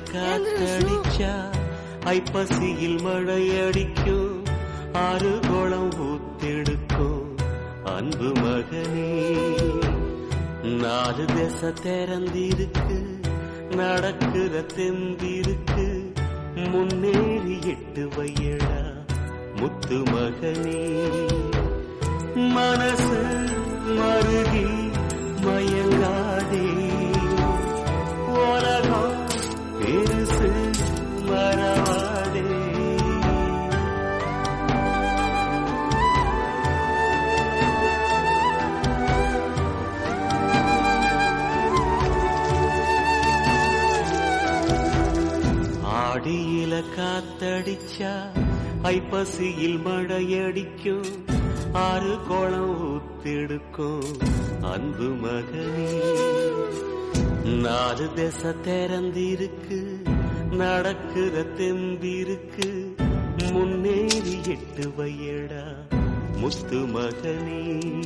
காத்தடிச்சா ஐப்பசியில் மழை அடிக்கும் ஆறு குளம் ஊத்தெடுக்கும் அன்பு மகனே நாலு திசை திறந்திருக்கு நடக்கிற தெம்பிருக்கு முன்னேறி எட்டு வையடா முத்து மகனே மனசு மருகி மயங்காதே உலகம் பெருசு மறவாதே ஆடியில காத்தடிச்சா ஐப்பசியில் மழையடிக்கும் ஆறு குளம் ஊத்தெடுக்கும் அன்பு மகனே நாலு திசை திறந்திருக்கு நடக்கிற தெம்பிருக்கு முன்னேறி எட்டு வையடா முத்து மகனே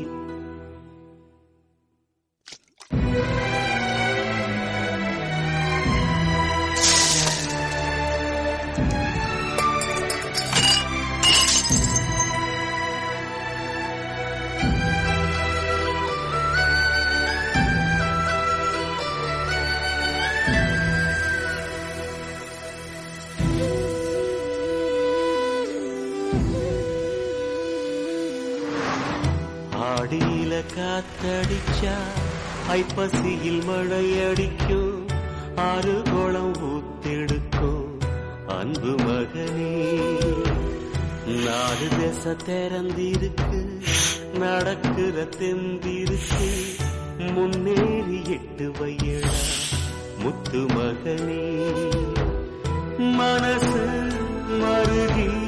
ஆடியில காத்தடிச்சா ஐப்பசியில் மழை அடிக்கும் ஆறு குளம் ஊத்தெடுக்கும் அன்பு மகனே நாலு திசை திறந்திருக்கு நடக்கிற தெம்பிருக்கு முன்னேறி எட்டு வையடா முத்து மகனே மனசு மருகி